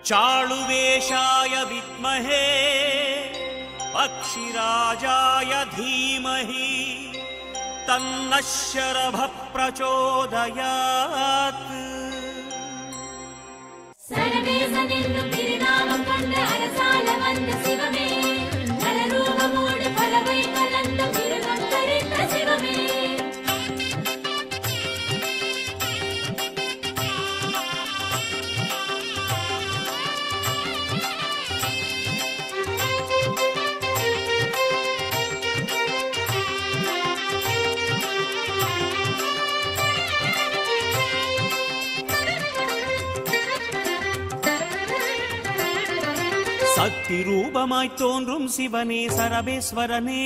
चाळुवेशाय विद्महे पक्षिराजाय धीमहि तन्नः शरभः प्रचोदयात् சரவேசனென்று திருநாமம் கொண்ட அரசால வந்த சிவமே நலரூபமோடு பலவை கலந்த மிருகம் தரித்த சிவமே சக்தி ரூபமாய் தோன்றும் சிவனே சரபேஸ்வரனே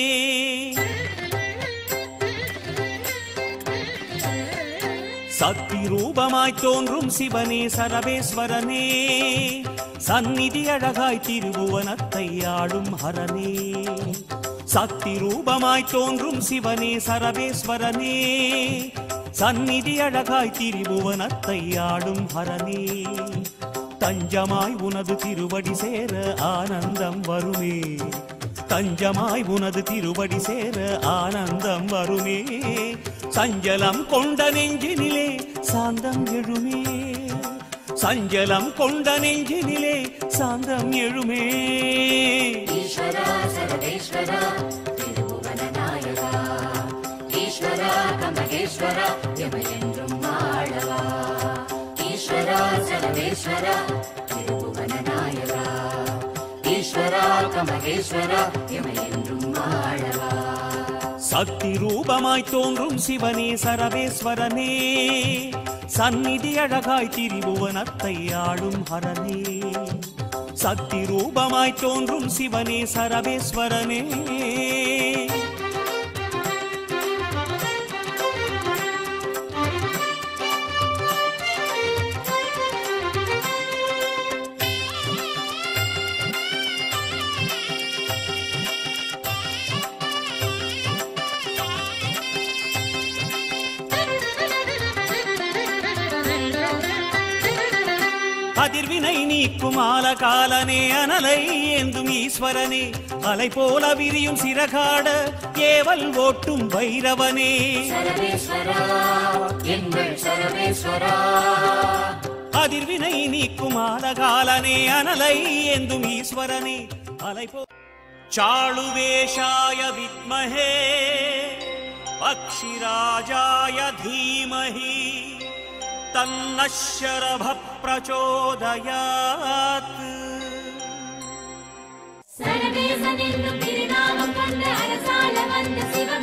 சக்தி ரூபமாய் தோன்றும் சிவனே சரபேஸ்வரனே சந்நிதி அழகாய் திருபுவனத்தை ஆடும் ஹரனே சக்தி ரூபமாய் தோன்றும் சிவனே சரபேஸ்வரனே சந்நிதி அழகாய் திரிபுவனத்தை ஆடும் ஹரனே தஞ்சமாய் உனது திருவடி சேர ஆனந்தம் வருமே தஞ்சமாய் உனது திருவடி சேர ஆனந்தம் வருமே சஞ்சலம் கொண்ட நெஞ்சினிலே சாந்தம் எழுமே சஞ்சலம் கொண்ட நெஞ்சினிலே சாந்தம் எழுமே ஈஸ்வரா சர்வேஸ்வரா திருபுவன நாயகா ஈஸ்வரா கமகேஸ்வரா எமையென்றும் வாழவா ஈஸ்வரா சர்வேஸ்வரா திருபுவன நாயகா ஈஸ்வரா கமகேஸ்வரா எமையென்றும் வாழவா சக்தி ரூபமாய் தோன்றும் சிவனே சரவேஸ்வரனே சந்நிதி அழகாய் திரிபுவனத்தை ஆடும் ஹரனே சக்தி ரூபமாய் தோன்றும் சிவனே சரவேஸ்வரனே அதிர்வினை நீக்கும் ஆலகாலனே அனலை ஏந்தும் ஈஸ்வரனே அலை போல விரியும் சிறகாட ஏவல் ஓட்டும் பைரவனே சரவேஸ்வரா எங்கள் சரவேஸ்வரா அதிர்வினை நீக்கும் ஆலகாலனே அனலை ஏந்தும் ஈஸ்வரனே அலை போ चाळुवेशाय विद्महे पक्षिराजाय धीमहि तन्नः शरभः प्रचोदयात् சரவேசனென்று திருநாமம் கொண்ட அரசால வந்த சிவமே